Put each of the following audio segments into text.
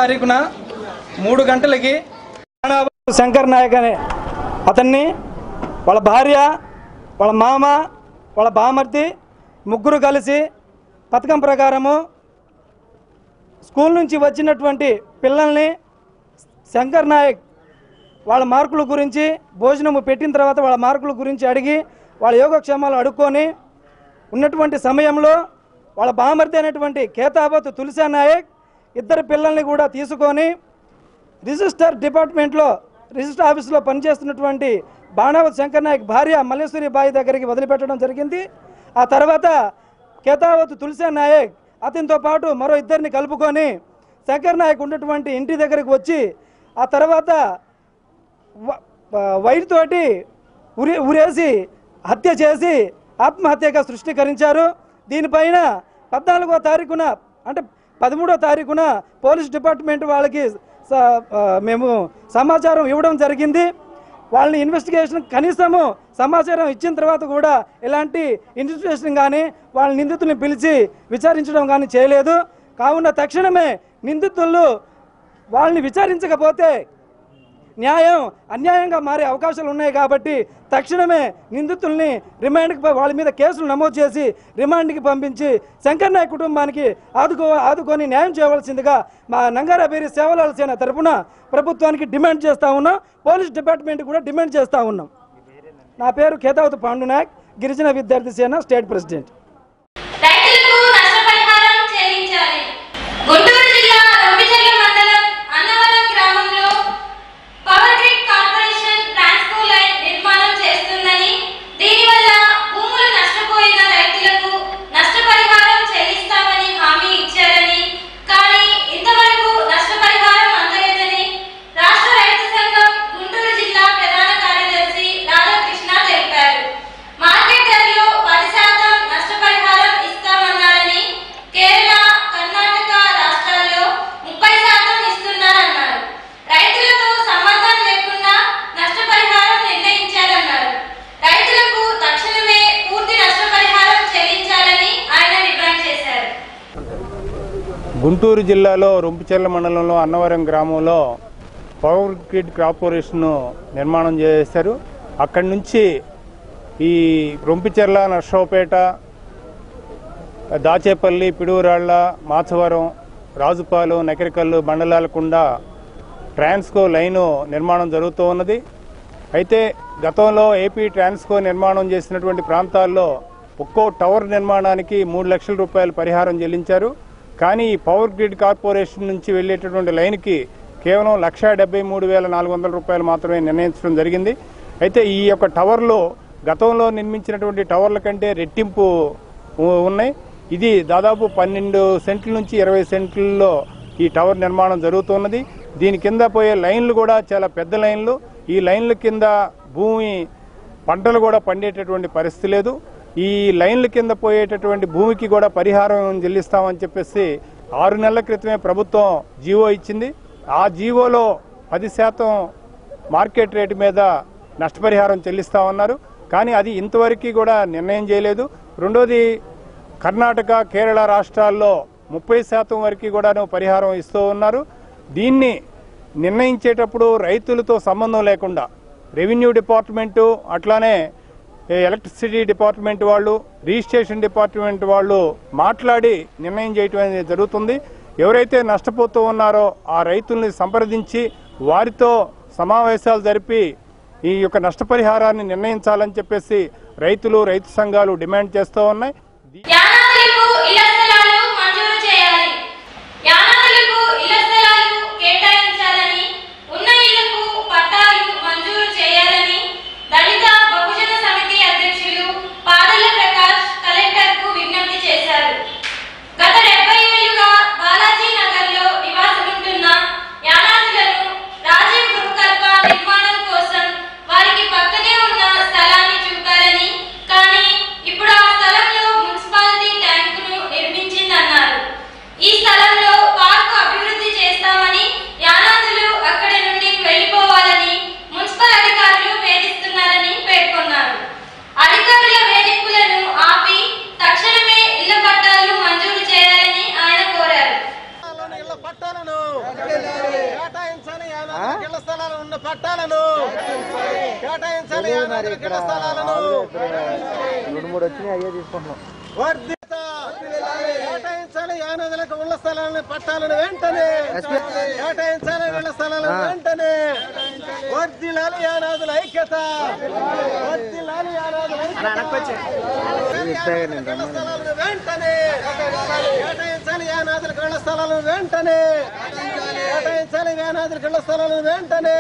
తారీఖున మూడు గంటలకి శంకర్ నాయక్ అనే అతన్ని వాళ్ళ భార్య వాళ్ళ మామ వాళ్ళ బామర్ది ముగ్గురు కలిసి పథకం ప్రకారము స్కూల్ నుంచి వచ్చినటువంటి పిల్లల్ని శంకర్ నాయక్ వాళ్ళ మార్కుల గురించి భోజనము పెట్టిన తర్వాత వాళ్ళ మార్కుల గురించి అడిగి వాళ్ళ యోగక్షేమాలు అడుక్కొని ఉన్నటువంటి సమయంలో వాళ్ళ బామర్ది అయినటువంటి కేతాబత్ తులసా నాయక్ ఇద్దరు పిల్లల్ని కూడా తీసుకొని రిజిస్టర్ డిపార్ట్మెంట్లో రిజిస్టర్ ఆఫీసులో పనిచేస్తున్నటువంటి బాణావత్ శంకర్ నాయక్ భార్య మల్లేశ్వరి బాయి దగ్గరికి వదిలిపెట్టడం జరిగింది ఆ తర్వాత కేతావత్ తులసా నాయక్ అతనితో పాటు మరో ఇద్దరిని కలుపుకొని శంకర్ నాయక్ ఉన్నటువంటి ఇంటి దగ్గరికి వచ్చి ఆ తర్వాత వ- వ- వైరుతోటి ఉరి ఉరేసి హత్య చేసి ఆత్మహత్యగా సృష్టికరించారు దీనిపైన పద్నాలుగో తారీఖున అంటే పదమూడో తారీఖున పోలీస్ డిపార్ట్మెంట్ వాళ్ళకి స- ఆ, మేము సమాచారం ఇవ్వడం జరిగింది వాళ్ళని ఇన్వెస్టిగేషన్ కనీసము సమాచారం ఇచ్చిన తర్వాత కూడా ఎలాంటి ఇన్వెస్టిగేషన్ కానీ వాళ్ళ నిందితుల్ని పిలిచి విచారించడం కానీ చేయలేదు కావున తక్షణమే నిందితులు వాళ్ళని విచారించకపోతే న్యాయం అన్యాయంగా మారే అవకాశాలు ఉన్నాయి కాబట్టి తక్షణమే నిందితుల్ని రిమాండ్కి ప- వాళ్ళ మీద కేసులు నమోదు చేసి రిమాండ్కి పంపించి శంకర్ నాయక్ కుటుంబానికి ఆదుకో ఆదుకొని న్యాయం చేయవలసిందిగా మా నంగారాబేరి సేవల సేన తరపున ప్రభుత్వానికి డిమాండ్ చేస్తూ ఉన్నాం పోలీస్ డిపార్ట్మెంట్ కూడా డిమాండ్ చేస్తూ ఉన్నాం నా పేరు కేతావతి పాండునాయక్ గిరిజన విద్యార్థి సేన స్టేట్ ప్రెసిడెంట్ రైతులకు నష్టపరిహారం చెల్లించాలి గుంటూరు జిల్లా రొంపిచెర్ల మండలం అన్నవరం గ్రామంలో power grid corporation Transco line నిర్మాణం చేస్తుందని దీనివల్ల భూములు నష్టపోయిన రైతులకు నష్టపరిహారం చెల్లిస్తామని హామీ ఇచ్చారని కానీ ఇంతవరకు నష్టపరిహారం అందలేదని రాష్ట్ర రైతు సంఘం గుంటూరు జిల్లా ప్రధాన కార్యదర్శి రాధాకృష్ణ తెలిపారు మార్కెట్ ధరలో పది శాతం నష్టపరిహారం ఇస్తామన్నారని కేరళ కర్ణాటక రాష్ట్రాల్లో ముప్పై శాతం ఇస్తున్నారన్నారు రైతులతో సంబంధం లేకుండా నష్టపరిహారం నిర్ణయించారన్నారు రైతులకు తక్షణమే పూర్తి నష్టపరిహారం చెల్లించాలని ఆయన డిమాండ్ చేశారు గుంటూరు జిల్లాలో రొంపిచెర్ల మండలంలో అన్నవరం గ్రామంలో పవర్ గ్రిడ్ కార్పొరేషన్ నిర్మాణం చేశారు అక్కడి నుంచి ఈ రొంపిచెర్ల నర్సరావుపేట దాచేపల్లి పిడుగురాళ్ల మాచవరం రాజుపాలెం నకిరికల్లు మండలాలకుండా ట్రాన్స్కో లైను నిర్మాణం జరుగుతూ ఉన్నది అయితే గతంలో ఏపీ ట్రాన్స్కో నిర్మాణం చేసినటువంటి ప్రాంతాల్లో ఒక్కో టవర్ నిర్మాణానికి మూడు లక్షల రూపాయలు పరిహారం చెల్లించారు కానీ ఈ పవర్ గ్రిడ్ కార్పొరేషన్ నుంచి వెళ్ళేటటువంటి లైన్కి కేవలం లక్షా డెబ్బై మూడు వేల నాలుగు వందల రూపాయలు మాత్రమే నిర్ణయించడం జరిగింది అయితే ఈ యొక్క టవర్లు గతంలో నిర్మించినటువంటి టవర్ల కంటే రెట్టింపు ఉ- ఉన్నాయి ఇది దాదాపు పన్నెండు సెంట్ల నుంచి ఇరవై సెంట్లలో ఈ టవర్ నిర్మాణం జరుగుతున్నది దీని కింద పోయే లైన్లు కూడా చాలా పెద్ద లైన్లు ఈ లైన్ల కింద భూమి పంటలు కూడా పండేటటువంటి పరిస్థితి లేదు ఈ లైన్ల కింద పోయేటటువంటి భూమికి కూడా పరిహారం చెల్లిస్తామని చెప్పేసి ఆరు నెలల క్రితమే ప్రభుత్వం జీవో ఇచ్చింది ఆ జీవోలో పది శాతం మార్కెట్ రేటు మీద నష్టపరిహారం చెల్లిస్తామన్నారు కానీ అది ఇంతవరకు కూడా నిర్ణయం చేయలేదు రెండోది కర్ణాటక కేరళ రాష్ట్రాల్లో ముప్పై శాతం వరకు కూడాను పరిహారం ఇస్తూ ఉన్నారు దీన్ని నిర్ణయించేటప్పుడు రైతులతో సంబంధం లేకుండా రెవెన్యూ డిపార్ట్మెంటు అట్లానే ఏ ఎలక్ట్రిసిటీ డిపార్ట్మెంట్ వాళ్ళు రిజిస్ట్రేషన్ డిపార్ట్మెంట్ వాళ్ళు మాట్లాడి నిర్ణయం చేయటం అనేది జరుగుతుంది ఎవరైతే నష్టపోతూ ఉన్నారో ఆ రైతుల్ని సంప్రదించి వారితో సమావేశాలు జరిపి ఈ యొక్క నష్టపరిహారాన్ని నిర్ణయించాలని చెప్పేసి రైతులు రైతు సంఘాలు డిమాండ్ చేస్తూ ఉన్నాయి యానాదులకు ఇళ్ల స్థలాలు మంజూరు చేయాలి యానాదులకు ఇళ్ల స్థలాలు కేటాయించాలని ఉన్న ఇళ్లకు పట్టాలు మంజూరు చేయాలని దళిత బహుజన సమితి అధ్యక్షులు పాదల ప్రకాష్ కలెక్టర్ కు విజ్ఞప్తి చేశారు గత డెబ్బై ఏళ్లుగా బాలాజీ నగర్ లో నివాసముంటున్న యానాదులను రాజీవ్ గృహకల్ప నిర్మాణం కోసం వారికి పక్కనే ఉన్న స్థలాన్ని చూపారని కానీ ఇప్పుడు ఆ స్థలంలో కేటాయించాలి యానాదులకు ఇళ్ల స్థలాలను రెండు మూడు వచ్చినాయి అయ్యే తీసుకుంటున్నాం వర్ధిత కేటాయించాలి యానదులకు ఇళ్ల స్థలాలను పట్టాలను వెంటనే కేటాయించాలి ఇళ్ల స్థలాలను వెంటనే వర్ధిల్లాలి యానాదుల ఐక్యత వర్ధిల్లాలి యానాదుల ఐక్యత ఇళ్ల స్థలాలను వెంటనే కేటాయించాలి యానాదులకు ఇళ్ల స్థలాలను వెంటనే కేటాయించాలి యానాదులకు ఇళ్ల స్థలాలను వెంటనే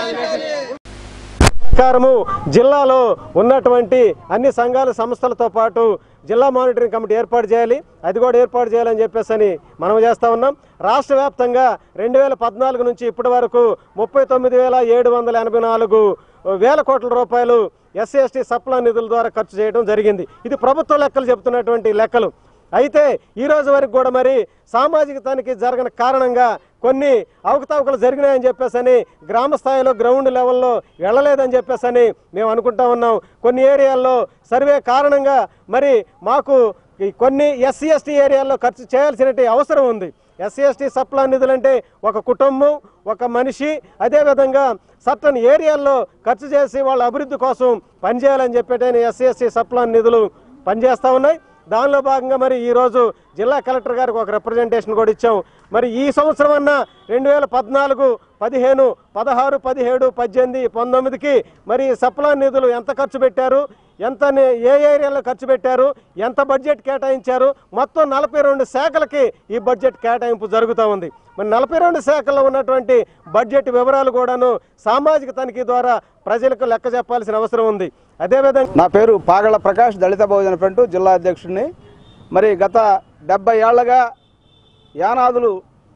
ప్రకారము జిల్లాలో ఉన్నటువంటి అన్ని సంఘాల సంస్థలతో పాటు జిల్లా మానిటరింగ్ కమిటీ ఏర్పాటు చేయాలి అది కూడా ఏర్పాటు చేయాలని చెప్పేసి అని మనం చేస్తా ఉన్నాం రాష్ట్ర వ్యాప్తంగా రెండు వేల పద్నాలుగు నుంచి ఇప్పటి వరకు ముప్పై తొమ్మిది వేల ఏడు వందల ఎనభై నాలుగు వేల కోట్ల రూపాయలు ఎస్సీ ఎస్టీ సప్లా నిధుల ద్వారా ఖర్చు చేయడం జరిగింది ఇది ప్రభుత్వ లెక్కలు చెబుతున్నటువంటి లెక్కలు అయితే ఈ రోజు వరకు కూడా మరి సామాజిక తనిఖీ జరగని కారణంగా కొన్ని అవకతవకలు జరిగినాయని చెప్పేసని గ్రామ స్థాయిలో గ్రౌండ్ లెవెల్లో వెళ్ళలేదని చెప్పేసని మేము అనుకుంటా ఉన్నాం కొన్ని ఏరియాల్లో సర్వే కారణంగా మరి మాకు ఈ కొన్ని ఎస్సీ ఎస్టీ ఏరియాల్లో ఖర్చు చేయాల్సిన అవసరం ఉంది ఎస్సీ ఎస్టీ సప్లా నిధులంటే ఒక కుటుంబం ఒక మనిషి అదేవిధంగా సర్టన్ ఏరియాల్లో ఖర్చు చేసి వాళ్ళ అభివృద్ధి కోసం పనిచేయాలని చెప్పేటైన ఎస్సీ ఎస్టీ సప్లా నిధులు పనిచేస్తూ ఉన్నాయి దానిలో భాగంగా మరి ఈరోజు జిల్లా కలెక్టర్ గారికి ఒక రిప్రజెంటేషన్ కూడా ఇచ్చాం మరి ఈ సంవత్సరం అన్న రెండు వేల పద్నాలుగు పదిహేను పదహారు పదిహేడు పద్దెనిమిది పంతొమ్మిదికి మరి సప్లా నిధులు ఎంత ఖర్చు పెట్టారు ఎంత ని- ఏ ఏరియాలో ఖర్చు పెట్టారు ఎంత బడ్జెట్ కేటాయించారు మొత్తం నలభై రెండు శాఖలకి ఈ బడ్జెట్ కేటాయింపు జరుగుతూ ఉంది మరి నలభై రెండు శాఖల్లో ఉన్నటువంటి బడ్జెట్ వివరాలు కూడాను సామాజిక తనిఖీ ద్వారా ప్రజలకు లెక్క చెప్పాల్సిన అవసరం ఉంది అదేవిధంగా నా పేరు పాగళ్ళ ప్రకాష్ దళిత బహుజన ఫ్రంట్ జిల్లా అధ్యక్షుడిని మరి గత డెబ్బై ఏళ్లగా యానాదులు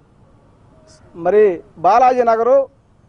మరి బాలాజీ నగరు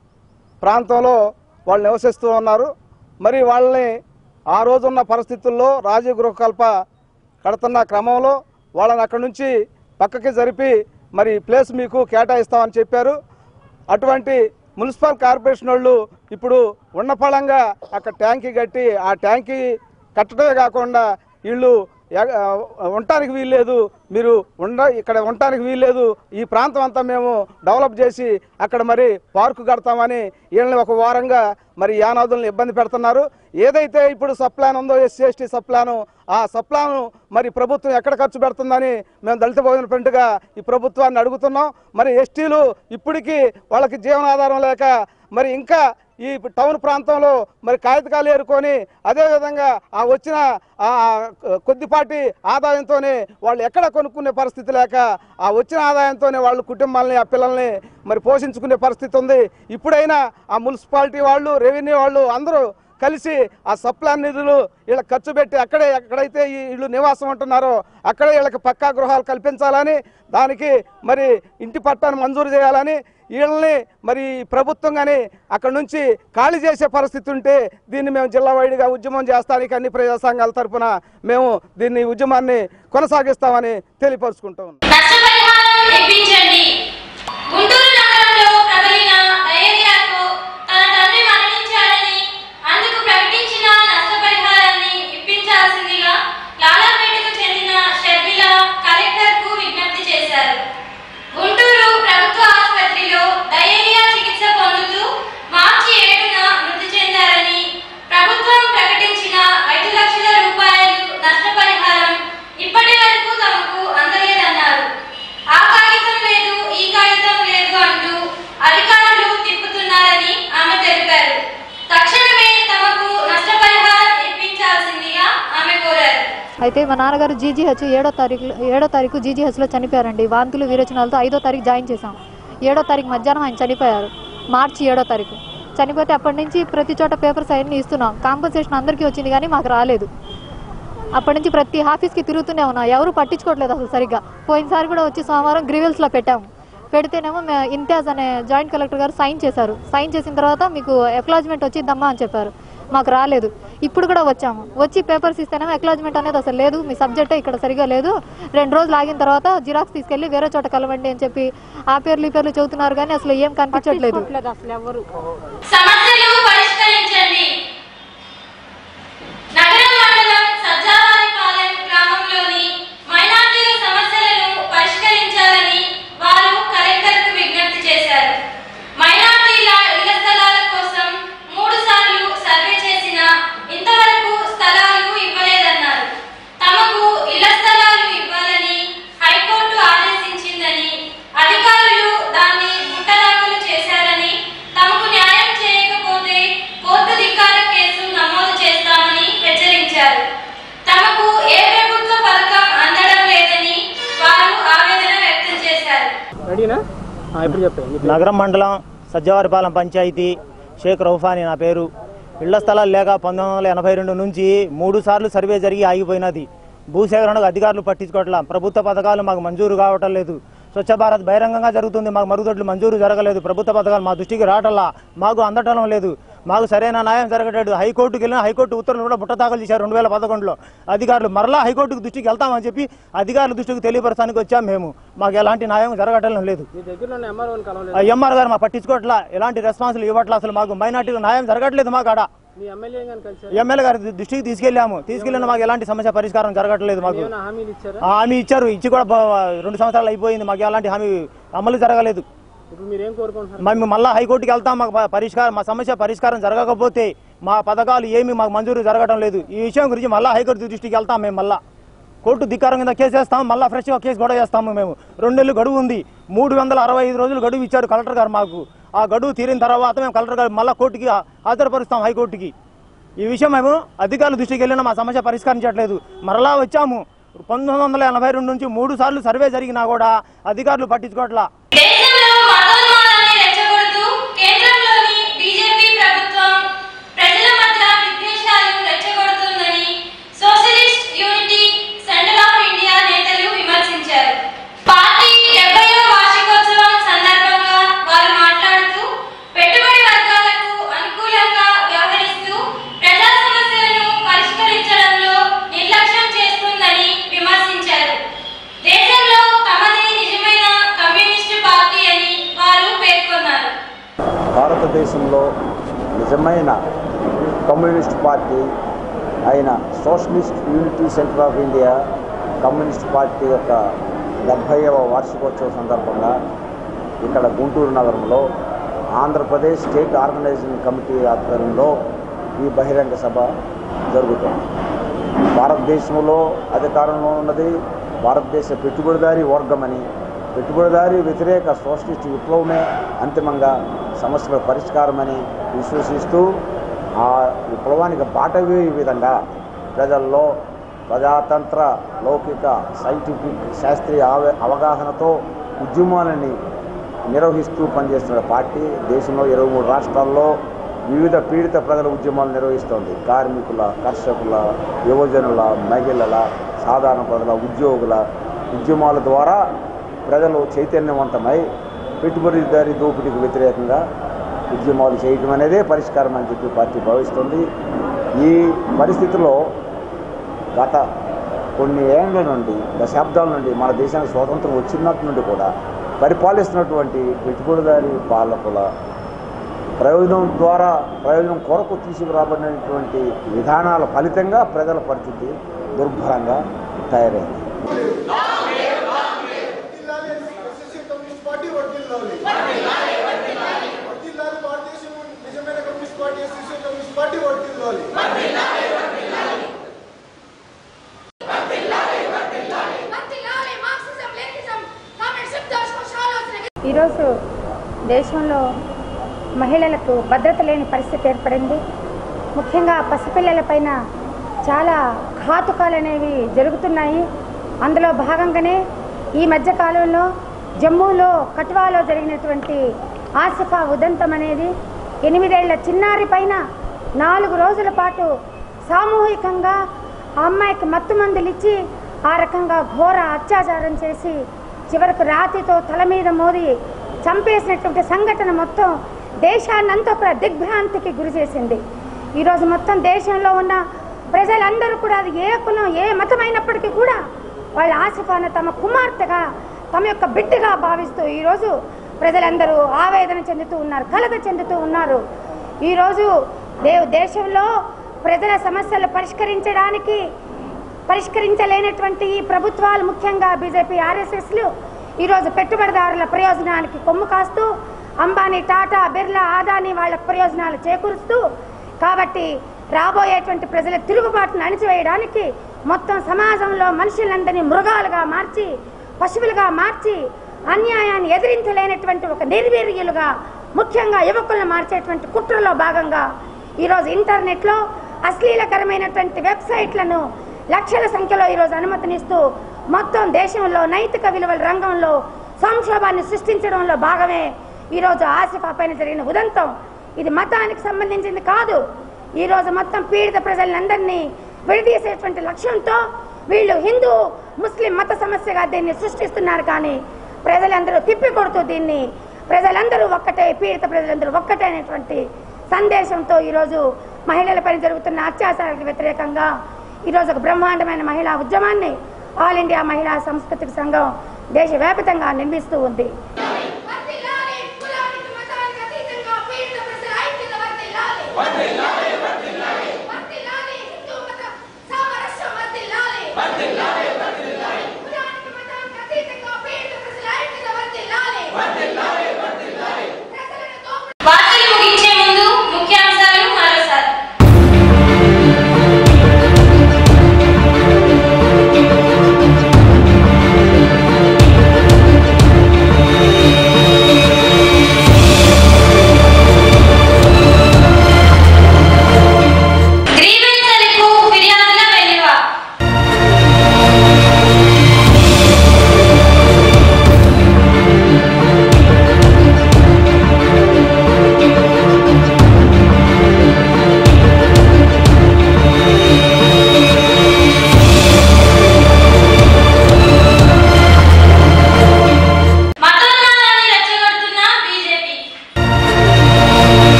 ప్రాంతంలో వాళ్ళు నివసిస్తూ ఉన్నారు మరి వాళ్ళని ఆ రోజున్న పరిస్థితుల్లో రాజీవ్ గృహకల్ప కడుతున్న క్రమంలో వాళ్ళని అక్కడి నుంచి పక్కకి జరిపి మరి ప్లేస్ మీకు కేటాయిస్తామని చెప్పారు అటువంటి మున్సిపల్ కార్పొరేషన్ వాళ్ళు ఇప్పుడు ఉన్న ఫలంగా అక్కడ ట్యాంకీ కట్టి ఆ ట్యాంకీ కట్టడమే కాకుండా వీళ్ళు ఎగ- ఆ, ఉండటానికి వీల్లేదు మీరు ఉండ ఇక్కడ ఉండటానికి వీల్లేదు ఈ ప్రాంతం అంతా మేము డెవలప్ చేసి అక్కడ మరి పార్కు కడతామని వీళ్ళని ఒక వారంగా మరి యానాదులను ఇబ్బంది పెడుతున్నారు ఏదైతే ఇప్పుడు సప్లాన్ ఉందో ఎస్సీ ఎస్టీ సప్లాను ఆ సప్లాను మరి ప్రభుత్వం ఎక్కడ ఖర్చు పెడుతుందని మేము దళిత భోజన ఫ్రంట్గా ఈ ప్రభుత్వాన్ని అడుగుతున్నాం మరి ఎస్టీలు ఇప్పటికీ వాళ్ళకి జీవనాధారం లేక మరి ఇంకా ఈ టౌన్ ప్రాంతంలో మరి కాగితకాలు ఏరుకొని అదేవిధంగా ఆ వచ్చిన ఆ కొద్దిపాటి ఆదాయంతోనే వాళ్ళు ఎక్కడ కొనుక్కునే పరిస్థితి లేక ఆ వచ్చిన ఆదాయంతోనే వాళ్ళు కుటుంబాలని ఆ పిల్లల్ని మరి పోషించుకునే పరిస్థితి ఉంది ఇప్పుడైనా ఆ మున్సిపాలిటీ వాళ్ళు రెవెన్యూ వాళ్ళు అందరూ కలిసి ఆ సప్లాన్ నిధులు వీళ్ళకి ఖర్చు పెట్టి అక్కడే ఎక్కడైతే ఈ ఇళ్ళు నివాసం ఉంటున్నారో అక్కడే వీళ్ళకి పక్కా గృహాలు కల్పించాలని దానికి మరి ఇంటి పట్టాన్ని మంజూరు చేయాలని వీళ్ళని మరి ప్రభుత్వం కానీ అక్కడ నుంచి ఖాళీ చేసే పరిస్థితి ఉంటే దీన్ని మేము జిల్లా వైడ్గా ఉద్యమం చేస్తానికి అన్ని ప్రజా సంఘాల తరఫున మేము దీన్ని ఉద్యమాన్ని కొనసాగిస్తామని తెలియపరుచుకుంటూ ఉన్నాం నష్టపరిహారం ఇప్పించండి గుంటూరు నగరంలో ప్రబలిన డయేరియాతో తన తండ్రి మరణించారని అందుకు ప్రకటించిన నష్టపరిహారాన్ని ఇప్పించాల్సిందిగా లాలాపేటకు చెందిన షర్మిల కలెక్టర్కు విజ్ఞప్తి చేశారు గుంటూరు ప్రభుత్వ ఆసుపత్రిలో డయేరియా చికిత్స పొందుతూ మార్చి ఏడున మృతి చెందారని ప్రభుత్వం ప్రకటించిన ఐదు లక్షల రూపాయలు నష్టపరిహారం ఇప్పటి వరకు తమకు అందలేదన్నారు ఆ కాగితం లేదు ఈ కాగితం లేదు అంటూ అధికారులు తిప్పుతున్నారని ఆమె తెలిపారు తక్షణమే తమకు నష్టపరిహారం ఇప్పించాల్సిందిగా ఆమె కోరారు అయితే మా నాన్నగారు జీజీహెచ్ ఏడో తారీఖు ఏడో తారీఖు జీజీహెచ్లో చనిపోయారండి వాంతులు విరోచనాలతో ఐదో తారీఖు జాయిన్ చేశాం ఏడో తారీఖు మధ్యాహ్నం ఆయన చనిపోయారు మార్చి ఏడో తారీఖు చనిపోతే అప్పటి నుంచి ప్రతి చోట పేపర్స్ అవన్నీ ఇస్తున్నాం కాంపన్సేషన్ అందరికీ వచ్చింది కానీ మాకు రాలేదు అప్పటి నుంచి ప్రతి ఆఫీస్కి తిరుగుతూనే ఉన్నా ఎవరు పట్టించుకోవట్లేదు అసలు సరిగ్గా పోయినసారి కూడా వచ్చి సోమవారం గ్రివెల్స్లో పెట్టాము పెడితేనేమో మే- ఇంతియాజ్ అనే జాయింట్ కలెక్టర్ గారు సైన్ చేశారు సైన్ చేసిన తర్వాత మీకు ఎక్లాజ్మెంట్ వచ్చిద్దమ్మా అని చెప్పారు మాకు రాలేదు ఇప్పుడు కూడా వచ్చాము వచ్చి పేపర్స్ ఇస్తేనేమో ఎక్లాజ్మెంట్ అనేది అసలు లేదు మీ సబ్జెక్టే ఇక్కడ సరిగా లేదు రెండు రోజులు ఆగిన తర్వాత జిరాక్స్ తీసుకెళ్లి వేరే చోట కలవండి అని చెప్పి ఆ పేర్లు ఈ పేర్లు చెబుతున్నారు కానీ అసలు ఏం కనిపించట్లేదు సమస్యలు పరిష్కరించండి నగరం మండలం సజ్జావారిపాలెం గ్రామంలోని మైనార్టీల సమస్యలను పరిష్కరించాలని వారు కలెక్టర్కు విజ్ఞప్తి చేశారు మైనార్టీల ఇళ్ల స్థలాల కోసం ఇప్పుడు చెప్పండి నగరం మండలం సజ్జవారిపాలెం పంచాయతీ షేక్ రౌఫాని నా పేరు ఇళ్ల స్థలాలు లేక పంతొమ్మిది వందల ఎనభై రెండు నుంచి మూడు సార్లు సర్వే జరిగి ఆగిపోయినది భూసేకరణకు అధికారులు పట్టించుకోవట్లా ప్రభుత్వ పథకాలు మాకు మంజూరు కావటం లేదు స్వచ్ఛ భారత్ బహిరంగంగా జరుగుతుంది మాకు మరుగుదొడ్లు మంజూరు జరగలేదు ప్రభుత్వ పథకాలు మా దృష్టికి రావటల్లా మాకు అందటం లేదు మాకు సరైన న్యాయం జరగట్లేదు హైకోర్టుకి వెళ్ళిన హైకోర్టు ఉత్తర్వులు కూడా బుట్ట దాఖలు చేశారు రెండు వేల పదకొండులో అధికారులు మరలా హైకోర్టుకు దృష్టికి వెళ్తామని చెప్పి అధికారుల దృష్టికి తెలియపరచడానికి వచ్చాం మేము మాకు ఎలాంటి న్యాయం జరగటం లేదు మీ దగ్గర ఉన్న ఎంఆర్ఓని కలవలేదు ఆ ఎంఆర్ గారు మా పట్టించుకోవట్లా ఎలాంటి రెస్పాన్సులు ఇవ్వట్లా అసలు మాకు మైనార్టీలు న్యాయం జరగట్లేదు మాకు ఆడ మీ ఎమ్మెల్యే కానీ కలిసారు ఎమ్మెల్యే గారి దృష్టికి తీసుకెళ్ళాము తీసుకెళ్ళిన మాకు ఎలాంటి సమస్య పరిష్కారం జరగట్లేదు మాకు ఏమైనా హామీలు ఇచ్చారా ఆ హామీ ఇచ్చారు ఇచ్చి కూడా బ- రెండు సంవత్సరాలు అయిపోయింది మాకు ఎలాంటి హామీ అమలు జరగలేదు ఇప్పుడు మీరు ఏం కోరుకుంటున్నారు మేము మళ్ళా హైకోర్టుకి వెళ్తాం మాకు ప- పరిష్కారం మా సమస్య పరిష్కారం జరగకపోతే మా పథకాలు ఏమీ మాకు మంజూరు జరగడం లేదు ఈ విషయం గురించి మళ్ళా హైకోర్టు దృష్టికి వెళ్తాం మేము మళ్ళా కోర్టు ధిక్కారం కింద కేసు వేస్తాం మళ్ళా ఫ్రెష్గా కేసు కూడా వేస్తాము మేము రెండు నెలలు గడువు ఉంది మూడు వందల అరవై ఐదు రోజులు గడువు ఇచ్చారు కలెక్టర్ గారు మాకు ఆ గడువు తీరిన తర్వాత మేము కలెక్టర్ గారు మళ్ళా కోర్టుకి హా- హాజరుపరుస్తాం హైకోర్టుకి ఈ విషయం మేము అధికారుల దృష్టికి వెళ్ళినా మా సమస్య పరిష్కరించట్లేదు మరలా వచ్చాము పంతొమ్మిది వందల ఎనభై రెండు నుంచి మూడు సార్లు సర్వే జరిగినా కూడా అధికారులు పట్టించుకోవట్లా దేశంలో మతోన్మాదాన్ని రెచ్చగొడుతూ కేంద్రంలోని బీజేపీ ప్రభుత్వం ప్రజల మధ్య విద్వేషాలు రెచ్చగొడుతుందని socialist unity centre of India నేతలు విమర్శించారు పార్టీ డెబ్బైవ వార్షికోత్సవం సందర్భంగా వారు మాట్లాడుతూ పెట్టుబడి వర్గాలకు అనుకూలంగా వ్యవహరిస్తూ ప్రజా సమస్యలను పరిష్కరించడంలో నిర్లక్ష్యం చేస్తుందని విమర్శించారు దేశంలో తమది నిజమైన కమ్యూనిస్టు పార్టీ అని వారు పేర్కొన్నారు భారతదేశంలో నిజమైన కమ్యూనిస్ట్ పార్టీ అయిన socialist unity centre of India communist party యొక్క డెబ్భైవ వార్షికోత్సవ సందర్భంగా ఇక్కడ గుంటూరు నగరంలో ఆంధ్రప్రదేశ్ స్టేట్ ఆర్గనైజింగ్ కమిటీ ఆధ్వర్యంలో ఈ బహిరంగ సభ జరుగుతుంది భారతదేశంలో అధికారంలో ఉన్నది భారతదేశ పెట్టుబడిదారీ వర్గమని పెట్టుబడిదారీ వ్యతిరేక సోషలిస్ట్ విప్లవమే అంతిమంగా సమస్యల పరిష్కారమని విశ్వసిస్తూ ఆ విప్లవానికి బాట వేయ విధంగా ప్రజల్లో ప్రజాతంత్ర లౌకిక సైంటిఫిక్ శాస్త్రీయ ఆవ అవగాహనతో ఉద్యమాలని నిర్వహిస్తూ పనిచేస్తున్న పార్టీ దేశంలో ఇరవై మూడు రాష్ట్రాల్లో వివిధ పీడిత ప్రజల ఉద్యమాలు నిర్వహిస్తోంది కార్మికుల కర్షకుల యువజనుల మహిళల సాధారణ ప్రజల ఉద్యోగుల ఉద్యమాల ద్వారా ప్రజలు చైతన్యవంతమై పెట్టుబడిదారి దోపిడీకి వ్యతిరేకంగా ఉద్యమాలు చేయటం అనేదే పరిష్కారం అని చెప్పి పార్టీ భావిస్తుంది ఈ పరిస్థితిలో గత కొన్ని ఏండ్ల నుండి దశాబ్దాల నుండి మన దేశానికి స్వాతంత్రం వచ్చినట్టు నుండి కూడా పరిపాలిస్తున్నటువంటి పెట్టుబడిదారి పాలకుల ప్రయోజనం ద్వారా ప్రయోజనం కొరకు తీసుకురాబడినటువంటి విధానాల ఫలితంగా ప్రజల పరిస్థితి దుర్భరంగా తయారైంది కమ్యూనిస్ట్ పార్టీ వర్తిల్లాలి వర్తిల్లాలి భారతదేశం నిజమైన communist party SSC communist party వర్తిల్లాలి ఈరోజు దేశంలో మహిళలకు భద్రత లేని పరిస్థితి ఏర్పడింది ముఖ్యంగా పసిపిల్లల పైన చాలా ఘాతుకాలు అనేవి జరుగుతున్నాయి అందులో భాగంగానే ఈ మధ్య కాలంలో జమ్మూలో కట్వాలో జరిగినటువంటి ఆసిఫా ఉదంతం అనేది ఎనిమిదేళ్ల చిన్నారి పైన నాలుగు రోజుల పాటు సామూహికంగా ఆ అమ్మాయికి మత్తు మందులు ఇచ్చి ఆ రకంగా ఘోర అత్యాచారం చేసి చివరకు రాతితో తల మీద మోది చంపేసినటువంటి సంఘటన మొత్తం దేశాన్నంతా కూడా దిగ్భ్రాంతికి గురి చేసింది ఈరోజు మొత్తం దేశంలో ఉన్న ప్రజలందరూ కూడా అది ఏ కులం ఏ మతమైనప్పటికీ కూడా వాళ్ళ ఆసిఫాను తమ కుమార్తెగా తమ యొక్క బిడ్డగా భావిస్తూ ఈరోజు ప్రజలందరూ ఆవేదన చెందుతూ ఉన్నారు కలగ చెందుతూ ఉన్నారు ఈరోజు దేవ్ దేశంలో ప్రజల సమస్యలు పరిష్కరించడానికి పరిష్కరించలేనటువంటి ఈ ప్రభుత్వాలు ముఖ్యంగా బీజేపీ ఆర్ఎస్ఎస్లు ఈరోజు పెట్టుబడిదారుల ప్రయోజనానికి కొమ్ము కాస్తూ అంబానీ టాటా బిర్లా ఆదాని వాళ్ళ ప్రయోజనాలు చేకూరుస్తూ కాబట్టి రాబోయేటువంటి ప్రజల తిరుగుబాటును అణిచివేయడానికి మొత్తం సమాజంలో మనుషులందరినీ మృగాలుగా మార్చి పశువులుగా మార్చి అన్యాయాన్ని ఎదిరించలేనటువంటి ఒక నిర్వీర్యులుగా ముఖ్యంగా యువకులను మార్చేటువంటి కుట్రలో భాగంగా ఈరోజు ఇంటర్నెట్లో అశ్లీలకరమైనటువంటి వెబ్సైట్లను లక్షల సంఖ్యలో ఈరోజు అనుమతినిస్తూ మొత్తం దేశంలో నైతిక విలువల రంగంలో సంక్షోభాన్ని సృష్టించడంలో భాగమే ఈరోజు ఆసిఫా పైన జరిగిన ఉదంతం ఇది మతానికి సంబంధించింది కాదు ఈరోజు మొత్తం పీడిత ప్రజలందరినీ విడదీసేటువంటి లక్ష్యంతో వీళ్ళు హిందూ ముస్లిం మత సమస్యగా దీన్ని సృష్టిస్తున్నారు కానీ ప్రజలందరూ తిప్పికొడుతూ దీన్ని ప్రజలందరూ ఒక్కటే పీడిత ప్రజలందరూ ఒక్కటే అనేటువంటి సందేశంతో ఈరోజు మహిళలపైన జరుగుతున్న అత్యాచారాలకు వ్యతిరేకంగా ఈరోజు ఒక బ్రహ్మాండమైన మహిళా ఉద్యమాన్ని ఆల్ ఇండియా మహిళా సాంస్కృతిక సంఘం దేశవ్యాప్తంగా నిర్మిస్తూ ఉంది